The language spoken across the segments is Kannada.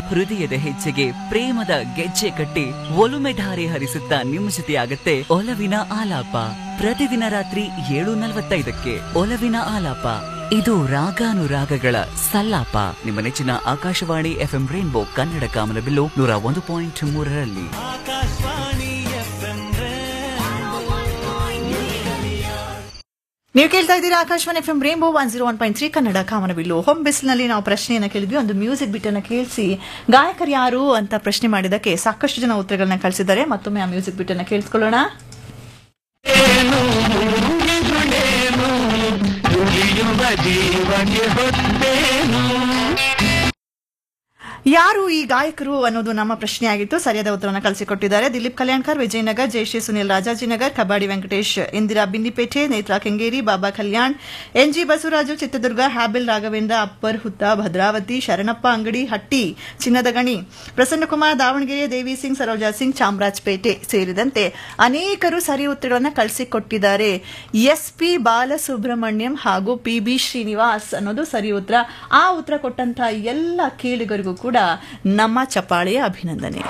ಹೃದಯದ ಹೆಜ್ಜೆಗೆ ಪ್ರೇಮದ ಗೆಜ್ಜೆ ಕಟ್ಟಿ ಒಲುಮೆ ಧಾರೆ ಹರಿಸುತ್ತಾ ನಿಮ್ಮ ಜೊತೆಯಾಗತ್ತೆ ಒಲವಿನ ಆಲಾಪ ಪ್ರತಿದಿನ ರಾತ್ರಿ ಏಳು ನಲವತ್ತೈದಕ್ಕೆ ಒಲವಿನ ಆಲಾಪ ಇದು ರಾಗಾನುರಾಗಗಳ ಸಲ್ಲಾಪ ನಿಮ್ಮ ನೆಚ್ಚಿನ ಆಕಾಶವಾಣಿ ಎಫ್ಎಂ ರೈನ್ಬೋ ಕನ್ನಡ ಕಾಮನಬಿಲ್ಲು ನೂರ ಒಂದು ಪಾಯಿಂಟ್ ಮೂರರಲ್ಲಿ ನೀವು ಕೇಳ್ತಾ ಇದ್ದೀರಾ Akashvani F M rainbow one zero one point three Kannada ಕಾಮನಬಿಲ್ಲು ಹೋಮ್ ಬಿಸಿಲಿನಲ್ಲಿ ನಾವು ಪ್ರಶ್ನೆಯನ್ನ ಕೇಳಿದ್ವಿ ಒಂದು ಮ್ಯೂಸಿಕ್ ಬಿಟ್ಟನ್ನ ಕೇಳಿಸಿ ಗಾಯಕರು ಯಾರು ಅಂತ ಪ್ರಶ್ನೆ ಮಾಡಿದಕ್ಕೆ ಸಾಕಷ್ಟು ಜನ ಉತ್ತರಗಳನ್ನ ಕಳಿಸಿದ್ದಾರೆ ಮತ್ತೊಮ್ಮೆ ಆ ಮ್ಯೂಸಿಕ್ ಬಿಟ್ಟನ್ನ ಕೇಳಿಸ್ಕೊಳ್ಳೋಣ ಯಾರು ಈ ಗಾಯಕರು ಅನ್ನೋದು ನಮ್ಮ ಪ್ರಶ್ನೆ ಆಗಿತ್ತು ಸರಿಯಾದ ಉತ್ತರವನ್ನು ಕಳಿಸಿಕೊಟ್ಟಿದ್ದಾರೆ ದಿಲೀಪ್ ಕಲ್ಯಾಣ್ಕರ್ ವಿಜಯನಗರ್ ಜಯಶ್ರೀ ಸುನಿಲ್ ರಾಜಾಜಿನಗರ್ ಕಬಾಡಿ ವೆಂಕಟೇಶ್ ಇಂದಿರಾ ಬಿಂದಿಪೇಟೆ ನೇತ್ರಾ ಕೆಂಗೇರಿ ಬಾಬಾ ಕಲ್ಯಾಣ್ ಎನ್ಜಿ ಬಸವರಾಜು ಚಿತ್ರದುರ್ಗ ಹ್ಯಾಬಿಲ್ ರಾಘವೇಂದ್ರ ಅಪ್ಪರ್ ಹುತ್ತ ಭದ್ರಾವತಿ ಶರಣಪ್ಪ ಅಂಗಡಿ ಹಟ್ಟಿ ಚಿನ್ನದ ಗಣಿ ಪ್ರಸನ್ನಕುಮಾರ್ ದಾವಣಗೆರೆ ದೇವಿ ಸಿಂಗ್ ಸರೋಜಾ ಸಿಂಗ್ ಚಾಮರಾಜಪೇಟೆ ಸೇರಿದಂತೆ ಅನೇಕರು ಸರಿ ಉತ್ತರಗಳನ್ನು ಕಳಿಸಿಕೊಟ್ಟಿದ್ದಾರೆ ಎಸ್ ಪಿ ಬಾಲಸುಬ್ರಹ್ಮಣ್ಯಂ ಹಾಗೂ ಪಿ ಬಿ ಶ್ರೀನಿವಾಸ್ ಅನ್ನೋದು ಸರಿ ಉತ್ತರ ಆ ಉತ್ತರ ಕೊಟ್ಟಂತಹ ಎಲ್ಲ ಕೇಳಿಗರಿಗೂ ಕೂಡ ನಮ್ಮ ಚಪಾಳೆಯ ಅಭಿನಂದನೆ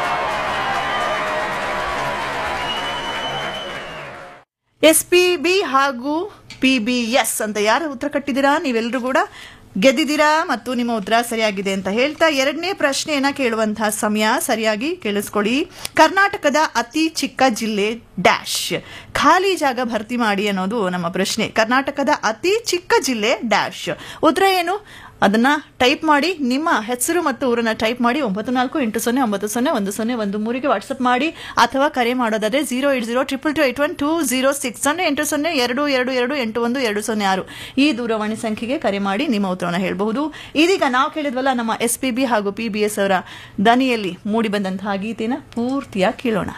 ಎಸ್ ಪಿ ಬಿ ಹಾಗೂ ಪಿ ಬಿ ಎಸ್ ಅಂತ ಯಾರು ಉತ್ತರ ಕಟ್ಟಿದ್ದೀರಾ ನೀವೆಲ್ಲರೂ ಕೂಡ ಗೆದ್ದಿದ್ದೀರಾ ಮತ್ತು ನಿಮ್ಮ ಉತ್ತರ ಸರಿಯಾಗಿದೆ ಅಂತ ಹೇಳ್ತಾ ಎರಡನೇ ಪ್ರಶ್ನೆಯನ್ನ ಕೇಳುವಂತಹ ಸಮಯ ಸರಿಯಾಗಿ ಕೇಳಿಸ್ಕೊಳ್ಳಿ ಕರ್ನಾಟಕದ ಅತಿ ಚಿಕ್ಕ ಜಿಲ್ಲೆ ಡ್ಯಾಶ್ ಖಾಲಿ ಜಾಗ ಭರ್ತಿ ಮಾಡಿ ಅನ್ನೋದು ನಮ್ಮ ಪ್ರಶ್ನೆ ಕರ್ನಾಟಕದ ಅತಿ ಚಿಕ್ಕ ಜಿಲ್ಲೆ ಡ್ಯಾಶ್ ಉತ್ತರ ಏನು ಅದನ್ನ ಟೈಪ್ ಮಾಡಿ ನಿಮ್ಮ ಹೆಸರು ಮತ್ತು ಊರನ್ನ ಟೈಪ್ ಮಾಡಿ ಒಂಬತ್ತು ನಾಲ್ಕು ಎಂಟು ಸೊನ್ನೆ ಒಂಬತ್ತು ಸೊನ್ನೆ ಒಂದು ಸೊನ್ನೆ ಒಂದು ಮೂರಿಗೆ ವಾಟ್ಸ್ಆಪ್ ಮಾಡಿ ಅಥವಾ ಕರೆ ಮಾಡೋದಾದ್ರೆ zero eight zero triple two eight one two zero six ಸೊನ್ನೆ ಎಂಟು ಸೊನ್ನೆ ಎರಡು ಎರಡು ಎರಡು ಎಂಟು ಒಂದು ಎರಡು ಸೊನ್ನೆ ಆರು ಈ ದೂರವಾಣಿ ಸಂಖ್ಯೆಗೆ ಕರೆ ಮಾಡಿ ನಿಮ್ಮ ಉತ್ತರವನ್ನು ಹೇಳಬಹುದು ಇದೀಗ ನಾವು ಕೇಳಿದ್ವಲ್ಲ ನಮ್ಮ ಎಸ್ ಪಿ ಬಿ ಹಾಗೂ ಪಿ ಬಿ ಎಸ್ ಅವರ ದನಿಯಲ್ಲಿ ಮೂಡಿ ಬಂದಂತಹ ಗೀತೆನ ಪೂರ್ತಿಯಾಗಿ ಕೇಳೋಣ